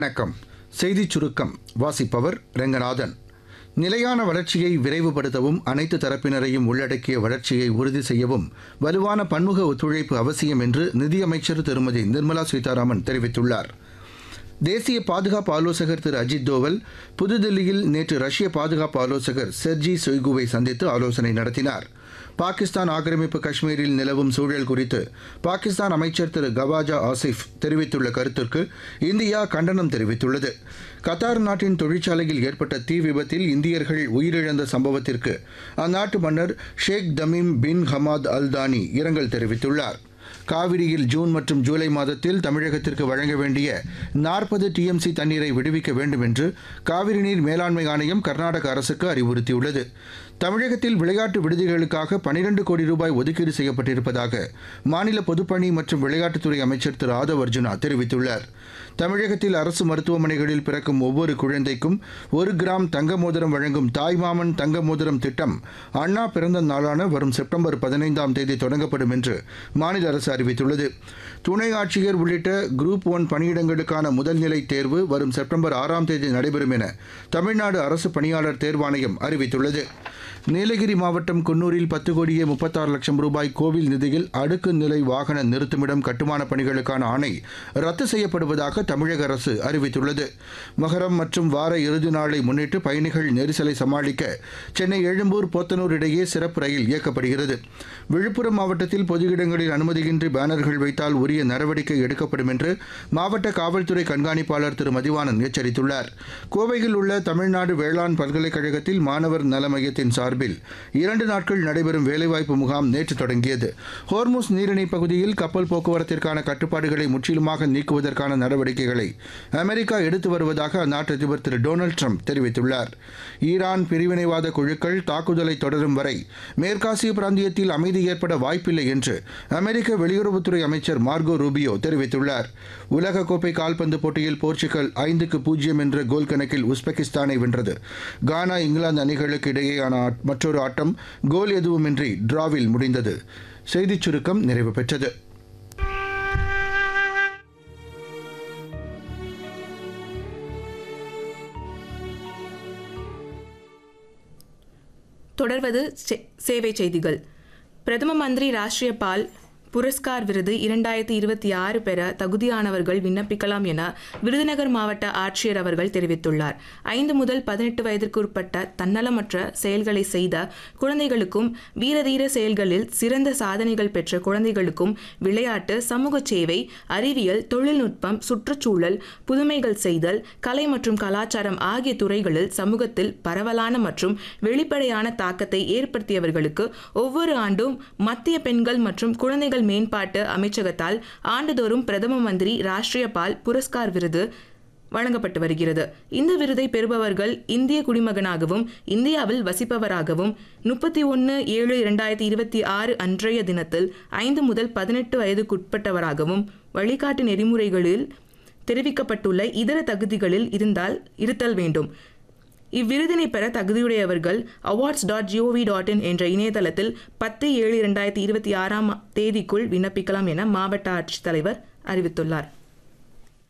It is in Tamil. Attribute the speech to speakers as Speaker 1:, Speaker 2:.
Speaker 1: வணக்கம் செய்திச் சுருக்கம் வாசிப்பவர் ரெங்கநாதன் நிலையான வளர்ச்சியை விரைவுபடுத்தவும் அனைத்து தரப்பினரையும் உள்ளடக்கிய வளர்ச்சியை உறுதி செய்யவும் வலுவான பன்முக ஒத்துழைப்பு அவசியம் என்று நிதியமைச்சர் திருமதி நிர்மலா சீதாராமன் தெரிவித்துள்ளார் தேசிய பாதுகாப்பு ஆலோசகர் திரு அஜித் தோவல் புதுதில்லியில் நேற்று ரஷ்ய பாதுகாப்பு ஆலோசகர் செர்ஜி சொய்குவை சந்தித்து ஆலோசனை நடத்தினார் பாகிஸ்தான் ஆக்கிரமிப்பு காஷ்மீரில் நிலவும் சூழல் குறித்து பாகிஸ்தான் அமைச்சர் திரு கவாஜா ஆசிஃப் தெரிவித்துள்ள கருத்திற்கு இந்தியா கண்டனம் தெரிவித்துள்ளது கத்தார் நாட்டின் தொழிற்சாலையில் ஏற்பட்ட தீ விபத்தில் இந்தியர்கள் உயிரிழந்த சம்பவத்திற்கு அந்நாட்டு மன்னர் Sheikh Tamim bin Hamad Al Thani இரங்கல் தெரிவித்துள்ளார் காவிரியில் ஜூன் மற்றும் ஜூலை மாதத்தில் தமிழகத்திற்கு வழங்க வேண்டிய நாற்பது டிஎம்சி தண்ணீரை விடுவிக்க வேண்டும் என்று காவிரி நீர் மேலாண்மை ஆணையம் கர்நாடக அரசுக்கு அறிவுறுத்தியுள்ளது தமிழகத்தில் விளையாட்டு விடுதிகளுக்காக பனிரெண்டு கோடி ரூபாய் ஒதுக்கீடு செய்யப்பட்டிருப்பதாக மாநில பொதுப்பணி மற்றும் விளையாட்டுத்துறை அமைச்சர் திரு ஆதவ் அர்ஜுனா தெரிவித்துள்ளார் தமிழகத்தில் அரசு மருத்துவமனைகளில் பிறக்கும் ஒவ்வொரு குழந்தைக்கும் ஒரு கிராம் தங்க மோதிரம் வழங்கும் தாய்மாமன் தங்க மோதிரம் திட்டம் அண்ணா பிறந்த நாளான வரும் செப்டம்பர் பதினைந்தாம் தேதி தொடங்கப்படும் என்று மாநில அரசு அறிவித்துள்ளது துணை ஆட்சியர் உள்ளிட்ட குரூப் ஒன் பணியிடங்களுக்கான முதல்நிலை தேர்வு வரும் செப்டம்பர் ஆறாம் தேதி நடைபெறும் என தமிழ்நாடு அரசு பணியாளர் தேர்வாணையம் அறிவித்துள்ளது நீலகிரி மாவட்டம் குன்னூரில் பத்து கோடியே முப்பத்தாறு லட்சம் ரூபாய் கோவில் நிதியில் அடுக்கு நிலை வாகன நிறுத்துமிடம் கட்டுமான பணிகளுக்கான ஆணை ரத்து செய்யப்படுவதாக தமிழக அரசு அறிவித்துள்ளது மகரம் மற்றும் வார இறுதி நாளை முன்னிட்டு பயணிகள் நெரிசலை சமாளிக்க சென்னை எழும்பூர் போத்தனூர் இடையே சிறப்பு ரயில் இயக்கப்படுகிறது விழுப்புரம் மாவட்டத்தில் பொது இடங்களில் அனுமதியின்றி பேனர்கள் வைத்தால் உரிய நடவடிக்கை எடுக்கப்படும் என்று மாவட்ட காவல்துறை கண்காணிப்பாளர் திரு மதிவானன் எச்சரித்துள்ளார் கோவையில் உள்ள தமிழ்நாடு வேளாண் பல்கலைக்கழகத்தில் மாணவர் நல மையத்தின் சார்பில் இரண்டு நாட்கள் நடைபெறும் வேலைவாய்ப்பு முகாம் நேற்று தொடங்கியது ஹோர்முஸ் நீரிணை பகுதியில் கப்பல் போக்குவரத்திற்கான கட்டுப்பாடுகளை முற்றிலுமாக நீக்குவதற்கான நடவடிக்கைகளை அமெரிக்கா எடுத்து வருவதாக அந்நாட்டு அதிபர் திரு டொனால்டு ட்ரம்ப் தெரிவித்துள்ளார் ஈரான் பிரிவினைவாத குழுக்கள் தாக்குதலை தொடரும் வரை மேற்காசிய பிராந்தியத்தில் அமைதி ஏற்பட வாய்ப்பில்லை என்று அமெரிக்க வெளியுறவுத்துறை அமைச்சர் மார்கோ ரூபியோ தெரிவித்துள்ளார் உலகக்கோப்பை கால்பந்து போட்டியில் போர்ச்சுகல் ஐந்துக்கு பூஜ்ஜியம் என்ற கோல் கணக்கில் உஸ்பெகிஸ்தானை வென்றது கானா இங்கிலாந்து அணிகளுக்கு இடையேயான ஆட்- மற்றொரு ஆட்டம் கோல் எதுவுமின்றி டிராவில் முடிந்தது செய்திச் சுருக்கம் நிறைவு பெற்றது
Speaker 2: தொடர்வது சே- சேவை செய்திகள் பிரதம மந்திரி ராஷ்டிரிய பால் புரஸ்கார் விருது இரண்டாயிரத்தி இருபத்தி ஆறு பெற தகுதியானவர்கள் விண்ணப்பிக்கலாம் என விருதுநகர் மாவட்ட ஆட்சியர் அவர்கள் தெரிவித்துள்ளார் ஐந்து முதல் பதினெட்டு வயதிற்கு உட்பட்ட தன்னலமற்ற செயல்களை செய்த குழந்தைகளுக்கும் வீரதீர செயல்களில் சிறந்த சாதனைகள் பெற்ற குழந்தைகளுக்கும் விளையாட்டு சமூக சேவை அறிவியல் தொழில்நுட்பம் சுற்றுச்சூழல் புதுமைகள் செய்தல் கலை மற்றும் கலாச்சாரம் ஆகிய துறைகளில் சமூகத்தில் பரவலான மற்றும் வெளிப்படையான தாக்கத்தை ஏற்படுத்தியவர்களுக்கு ஒவ்வொரு ஆண்டும் மத்திய பெண்கள் மற்றும் குழந்தைகள் மேம்பாட்டு அமைச்சகத்தால் ஆண்டுதோறும் பிரதம மந்திரி ராஷ்டிரிய பால் புரஸ்கார் விருது வழங்கப்பட்டு வருகிறது இந்த விருதை பெறுபவர்கள் இந்திய குடிமகனாகவும் இந்தியாவில் வசிப்பவராகவும் முப்பத்தி ஒன்று ஏழு இரண்டாயிரத்தி இருபத்தி ஆறு அன்றைய தினத்தில் ஐந்து முதல் பதினெட்டு வயதுக்குட்பட்டவராகவும் வழிகாட்டு நெறிமுறைகளில் தெரிவிக்கப்பட்டுள்ள இதர தகுதிகளில் இருந்தால் இருத்தல் வேண்டும் இவ்விருதினை பெற தகுதியுடையவர்கள் awards dot gov dot in என்ற இணையதளத்தில் பத்து ஏழு இரண்டாயிரத்தி இருபத்தி ஆறாம் தேதிக்குள் விண்ணப்பிக்கலாம் என மாவட்ட ஆட்சித்தலைவர் அறிவித்துள்ளார்